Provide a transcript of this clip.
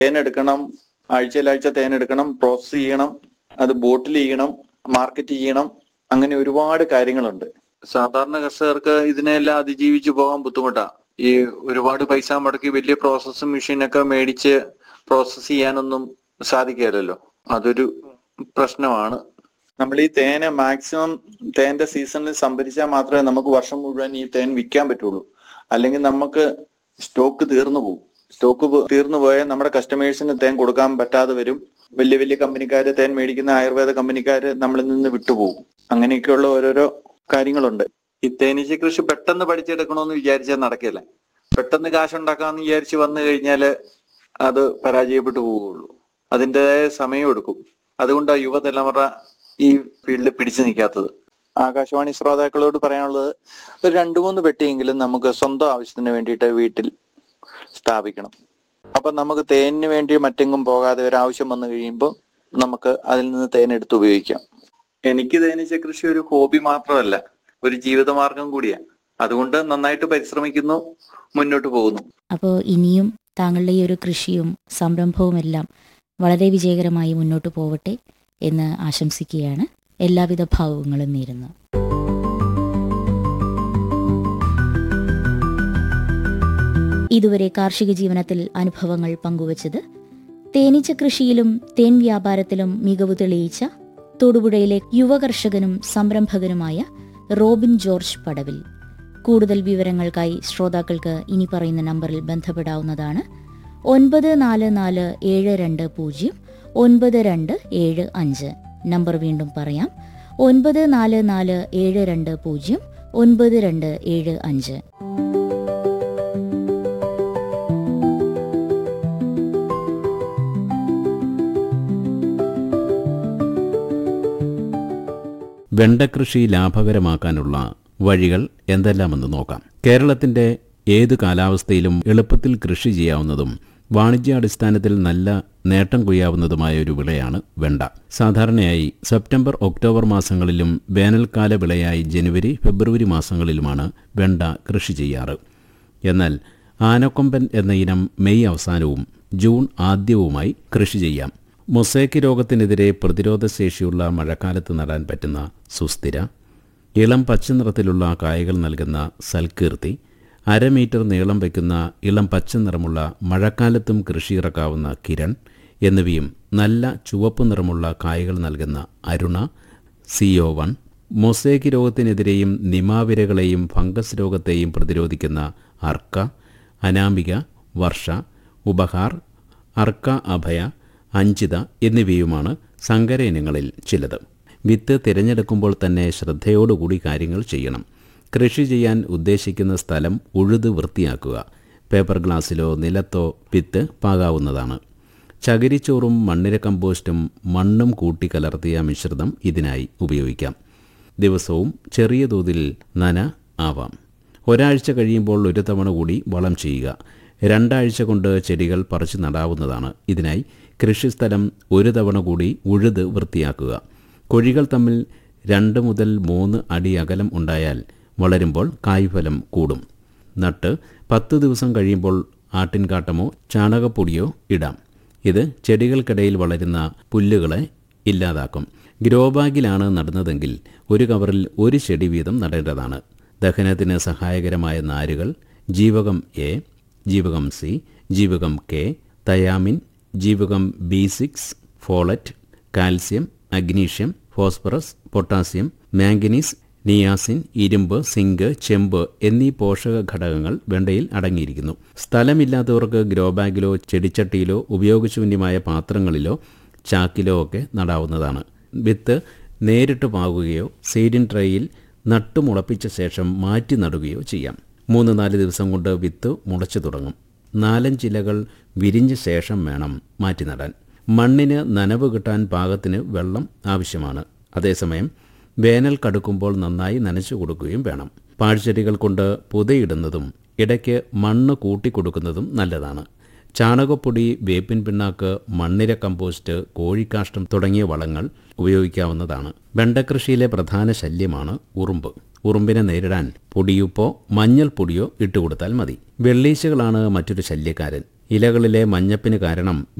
തേൻ എടുക്കണം ആഴ്ചയിലാഴ്ച തേൻ എടുക്കണം പ്രോസസ് ചെയ്യണം അത് ബോട്ടിൽ ചെയ്യണം മാർക്കറ്റ് ചെയ്യണം അങ്ങനെ ഒരുപാട് കാര്യങ്ങളുണ്ട് സാധാരണ കർഷകർക്ക് ഇതിനെല്ലാം അതിജീവിച്ചു പോകാൻ ബുദ്ധിമുട്ടാ ഈ ഒരുപാട് പൈസ മുടക്കി വലിയ പ്രോസസ്സിംഗ് മെഷീനൊക്കെ മേടിച്ച് പ്രോസസ് ചെയ്യാനൊന്നും സാധിക്കില്ലല്ലോ അതൊരു പ്രശ്നമാണ് നമ്മൾ ഈ തേനെ മാക്സിമം തേന്റെ സീസണിൽ സംഭരിച്ചാൽ മാത്രമേ നമുക്ക് വർഷം മുഴുവൻ ഈ തേൻ വിൽക്കാൻ പറ്റുള്ളൂ അല്ലെങ്കിൽ നമുക്ക് സ്റ്റോക്ക് തീർന്നു പോകും സ്റ്റോക്ക് തീർന്നു പോയാൽ നമ്മുടെ കസ്റ്റമേഴ്സിന് തേൻ കൊടുക്കാൻ പറ്റാതെ വരും വലിയ വലിയ കമ്പനിക്കാര് തേൻ മേടിക്കുന്ന ആയുർവേദ കമ്പനിക്കാര് നമ്മളിൽ നിന്ന് വിട്ടുപോകും അങ്ങനെയൊക്കെയുള്ള ഓരോരോ കാര്യങ്ങളുണ്ട് ഈ തേനീച്ച കൃഷി പെട്ടെന്ന് പഠിച്ചെടുക്കണമെന്ന് വിചാരിച്ചാൽ നടക്കില്ല പെട്ടെന്ന് കാശുണ്ടാക്കാമെന്ന് വിചാരിച്ച് വന്നു കഴിഞ്ഞാൽ അത് പരാജയപ്പെട്ടു പോവുകയുള്ളൂ അതിൻ്റെതായ സമയം എടുക്കും അതുകൊണ്ടാണ് യുവതലമുറ ഈ ഫീൽഡിൽ പിടിച്ചു നിൽക്കാത്തത് ആകാശവാണി ശ്രോതാക്കളോട് പറയാനുള്ളത് ഒരു രണ്ടു മൂന്ന് പെട്ടിയെങ്കിലും നമുക്ക് സ്വന്തം ആവശ്യത്തിന് വേണ്ടിയിട്ട് വീട്ടിൽ സ്ഥാപിക്കണം അപ്പൊ നമുക്ക് തേനിന് വേണ്ടി മറ്റെങ്ങും പോകാതെ ഒരു ആവശ്യം വന്നു കഴിയുമ്പോൾ നമുക്ക് അതിൽ നിന്ന് തേൻ എടുത്ത് ഉപയോഗിക്കാം എനിക്ക് തേനീച്ച കൃഷി ഒരു ഹോബി മാത്രമല്ല ഒരു ജീവിതമാർഗം കൂടിയാണ് അതുകൊണ്ട് നന്നായിട്ട് പരിശ്രമിക്കുന്നു മുന്നോട്ട് പോകുന്നു അപ്പോൾ ഇനിയും താങ്കളുടെ ഈ ഒരു കൃഷിയും സംരംഭവുമെല്ലാം വളരെ വിജയകരമായി മുന്നോട്ട് പോവട്ടെ എന്ന് ആശംസിക്കുകയാണ് എല്ലാവിധ ഭാവങ്ങളും നേരുന്നു ഇതുവരെ കാർഷിക ജീവനത്തിൽ അനുഭവങ്ങൾ പങ്കുവച്ചത് തേനീച്ച കൃഷിയിലും തേൻ വ്യാപാരത്തിലും മികവ് തെളിയിച്ച തൊടുപുഴയിലെ യുവകർഷകനും സംരംഭകനുമായ റോബിൻ ജോർജ് പടവിൽ കൂടുതൽ വിവരങ്ങൾക്കായി ശ്രോതാക്കൾക്ക് ഇനി പറയുന്ന നമ്പറിൽ ബന്ധപ്പെടാവുന്നതാണ് ഒൻപത് നാല് നാല് ഏഴ് രണ്ട് പൂജ്യം ഒൻപത് രണ്ട് ഏഴ് അഞ്ച് നമ്പർ വീണ്ടും പറയാം ഒൻപത് നാല് നാല് ഏഴ് രണ്ട് പൂജ്യം ഒൻപത് രണ്ട് ഏഴ് അഞ്ച് വെണ്ടകൃഷി ലാഭകരമാക്കാനുള്ള വഴികൾ എന്തെല്ലാമെന്ന് നോക്കാം കേരളത്തിന്റെ ഏത് കാലാവസ്ഥയിലും എളുപ്പത്തിൽ കൃഷി ചെയ്യാവുന്നതും വാണിജ്യാടിസ്ഥാനത്തിൽ നല്ല നേട്ടം കൊയ്യാവുന്നതുമായ ഒരു വിളയാണ് വെണ്ട സാധാരണയായി സെപ്റ്റംബർ ഒക്ടോബർ മാസങ്ങളിലും വേനൽക്കാല വിളയായി ജനുവരി ഫെബ്രുവരി മാസങ്ങളിലുമാണ് വെണ്ട കൃഷി ചെയ്യാറ് എന്നാൽ ആനക്കൊമ്പൻ എന്ന ഇനം മെയ് അവസാനവും ജൂൺ ആദ്യവുമായി കൃഷി ചെയ്യാം മൊസൈക്ക് രോഗത്തിനെതിരെ പ്രതിരോധശേഷിയുള്ള മഴക്കാലത്ത് നടാൻ പറ്റുന്ന സുസ്ഥിര ഇളം പച്ച നിറത്തിലുള്ള കായകൾ നൽകുന്ന സൽകീർത്തി അര മീറ്റർ നീളം വയ്ക്കുന്ന ഇളം പച്ച നിറമുള്ള മഴക്കാലത്തും കൃഷിയിറക്കാവുന്ന കിരൺ എന്നിവയും നല്ല ചുവപ്പ് നിറമുള്ള കായകൾ നൽകുന്ന അരുണ സിഒ വൺ മൊസൈക്ക് രോഗത്തിനെതിരെയും നിമാവിരകളെയും ഫംഗസ് രോഗത്തെയും പ്രതിരോധിക്കുന്ന അർക്ക അനാമിക വർഷ ഉപഹാർ അർക്ക അഭയ അഞ്ചിത എന്നിവയുമാണ് സങ്കര ഇനങ്ങളിൽ ചിലത് വിത്ത് തിരഞ്ഞെടുക്കുമ്പോൾ തന്നെ ശ്രദ്ധയോടുകൂടി കാര്യങ്ങൾ ചെയ്യണം കൃഷി ചെയ്യാൻ ഉദ്ദേശിക്കുന്ന സ്ഥലം ഉഴുത് വൃത്തിയാക്കുക പേപ്പർ ഗ്ലാസ്സിലോ നിലത്തോ വിത്ത് പാകാവുന്നതാണ് ചകിരിച്ചോറും മണ്ണിര കമ്പോസ്റ്റും മണ്ണും കൂട്ടിക്കലർത്തിയ മിശ്രിതം ഇതിനായി ഉപയോഗിക്കാം ദിവസവും ചെറിയ തോതിൽ നന ആവാം ഒരാഴ്ച കഴിയുമ്പോൾ ഒരു തവണ കൂടി വളം ചെയ്യുക രണ്ടാഴ്ച കൊണ്ട് ചെടികൾ പറിച്ചു നടാവുന്നതാണ് ഇതിനായി കൃഷിസ്ഥലം ഒരു തവണ കൂടി ഉഴുത് വൃത്തിയാക്കുക കൊഴികൾ തമ്മിൽ രണ്ട് മുതൽ മൂന്ന് അടി അകലം ഉണ്ടായാൽ വളരുമ്പോൾ കായ്ഫലം കൂടും നട്ട് പത്ത് ദിവസം കഴിയുമ്പോൾ ആട്ടിൻകാട്ടമോ ചാണകപ്പൊടിയോ ഇടാം ഇത് ചെടികൾക്കിടയിൽ വളരുന്ന പുല്ലുകളെ ഇല്ലാതാക്കും ഗ്രോ ബാഗിലാണ് നടുന്നതെങ്കിൽ ഒരു കവറിൽ ഒരു ചെടി വീതം നടേണ്ടതാണ് ദഹനത്തിന് സഹായകരമായ നാരുകൾ ജീവകം എ ജീവകം സി ജീവകം കെ തയാമിൻ ജീവകം B six folate calcium magnesium phosphorus potassium manganese niacin ഇരുമ്പ് സിങ്ക് ചെമ്പ് എന്നീ പോഷക ഘടകങ്ങൾ വെണ്ടയിൽ അടങ്ങിയിരിക്കുന്നു സ്ഥലമില്ലാത്തവർക്ക് ഗ്രോ ബാഗിലോ ചെടിച്ചട്ടിയിലോ ഉപയോഗശൂന്യമായ പാത്രങ്ങളിലോ ചാക്കിലോ ഒക്കെ നടാവുന്നതാണ് വിത്ത് നേരിട്ട് പാകുകയോ സീഡിൻ ട്രേയിൽ നട്ടുമുളപ്പിച്ച ശേഷം മാറ്റി നടുകയോ ചെയ്യാം മൂന്ന് നാല് ദിവസം കൊണ്ട് വിത്ത് മുളച്ചു തുടങ്ങും നാലഞ്ചിലകൾ വിരിഞ്ഞ ശേഷം വേണം മാറ്റി നടാൻ മണ്ണിന് നനവ് കിട്ടാൻ പാകത്തിന് വെള്ളം ആവശ്യമാണ് അതേസമയം വേനൽ കടുക്കുമ്പോൾ നന്നായി നനച്ചു കൊടുക്കുകയും വേണം പാഴ്ചെടികൾ കൊണ്ട് പുതയിടുന്നതും ഇടയ്ക്ക് മണ്ണ് കൂട്ടിക്കൊടുക്കുന്നതും നല്ലതാണ് ചാണകപ്പൊടി വേപ്പിൻ പിണ്ണാക്ക് മണ്ണിര കമ്പോസ്റ്റ് കോഴിക്കാഷ്ടം തുടങ്ങിയ വളങ്ങൾ ഉപയോഗിക്കാവുന്നതാണ് വെണ്ടകൃഷിയിലെ പ്രധാന ശല്യമാണ് ഉറുമ്പ് ഉറുമ്പിനെ നേരിടാൻ പൊടിയുപ്പോ മഞ്ഞൾപ്പൊടിയോ ഇട്ടുകൊടുത്താൽ മതി വെള്ളീച്ചകളാണ് മറ്റൊരു ശല്യക്കാരൻ ഇലകളിലെ മഞ്ഞപ്പിന് കാരണം